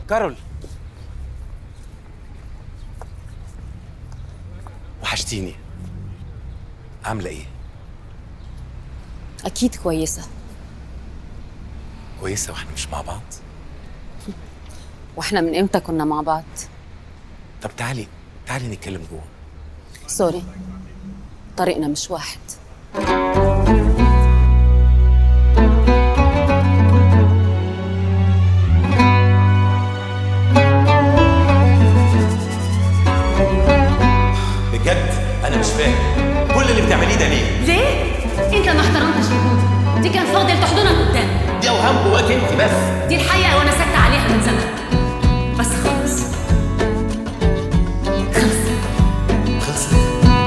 كارول وحشتيني عاملة ايه؟ أكيد كويسة كويسة واحنا مش مع بعض؟ وإحنا من إمتى كنا مع بعض طب تعالي تعالي نتكلم جوه سوري طريقنا مش واحد بجد انا مش فاهم كل اللي بتعمليه ده ليه؟ ليه؟ انت ما احترمتش وجودي دي كان فاضل تحضنك قدام دي اوهام جواك انت بس دي الحقيقة وانا ساكتة عليها من زمان بس خلاص خلص خلصت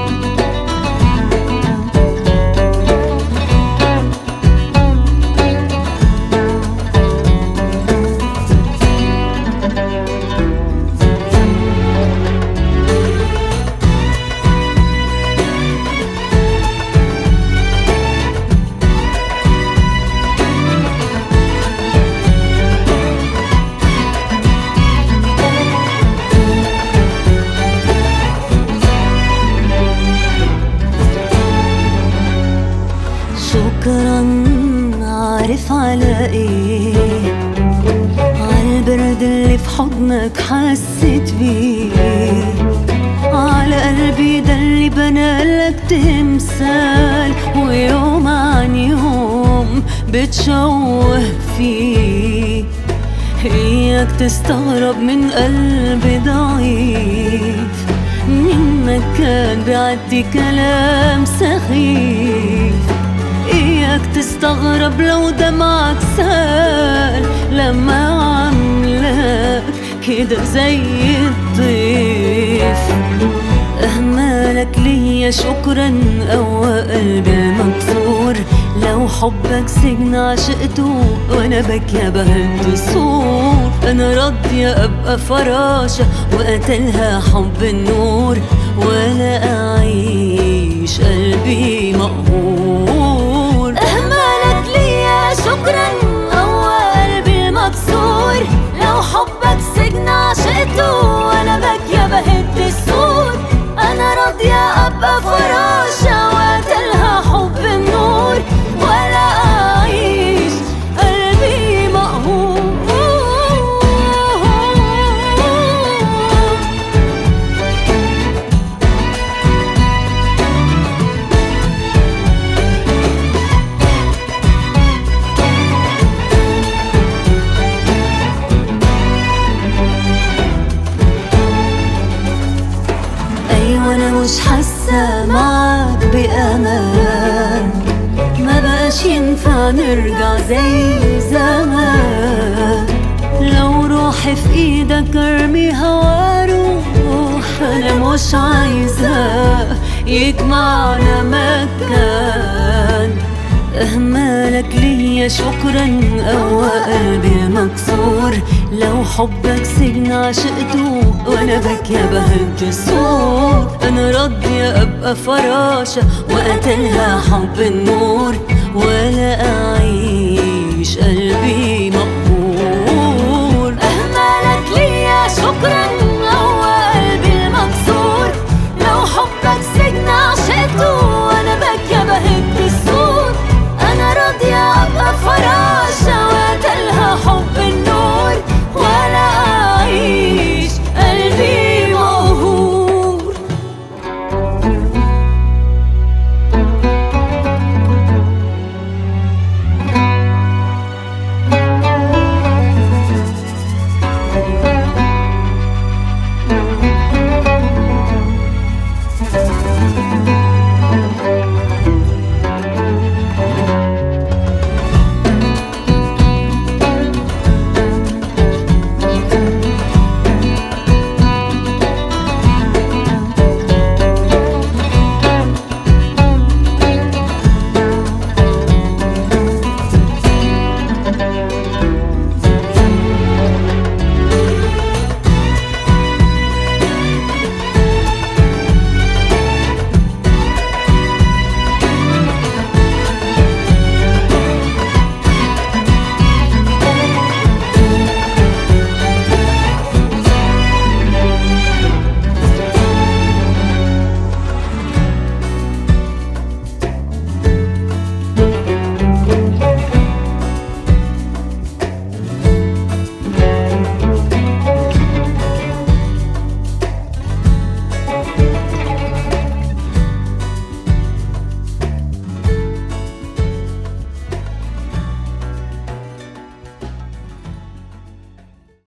شكرا عارف على ايه عالبرد اللي في حضنك حسيت بيه على قلبي ده اللي بنالك تمثال ويوم عن يوم بتشوه فيه اياك تستغرب من قلب ضعيف منك كان بيعدي كلام سخيف اياك تستغرب لو دمعك سال لما عملك كده زي الضيف أهمالك ليا شكرا قوى قلبي المكسور لو حبك سجن عشقته وانا بكيا بهد الصور انا راضية ابقى فراشة وقتلها حب النور ولا اعيش قلبي مقهور اهمالك ليا شكرا قوى قلبي المكسور لو حبك سجن عشقته وانا بكيا بهد السور انا راضية ابقى فراشة وقتلها حب النور ولا اعيش قلبي مقهور ايوه انا مش حاسه معاك بامان ما بقاش ينفع نرجع زي زمان لو روحي في ايدك ارميها واروح انا مش عايزة يجمعنا مكان اهمالك ليا شكرا قوى قلبي مكسور لو حبك سجن عشقته وانا بكيا بهج السور انا راضية ابقى فراشة وقتلها حب النور ولا اعيش قلبي مقهور اهمالك ليا شكرا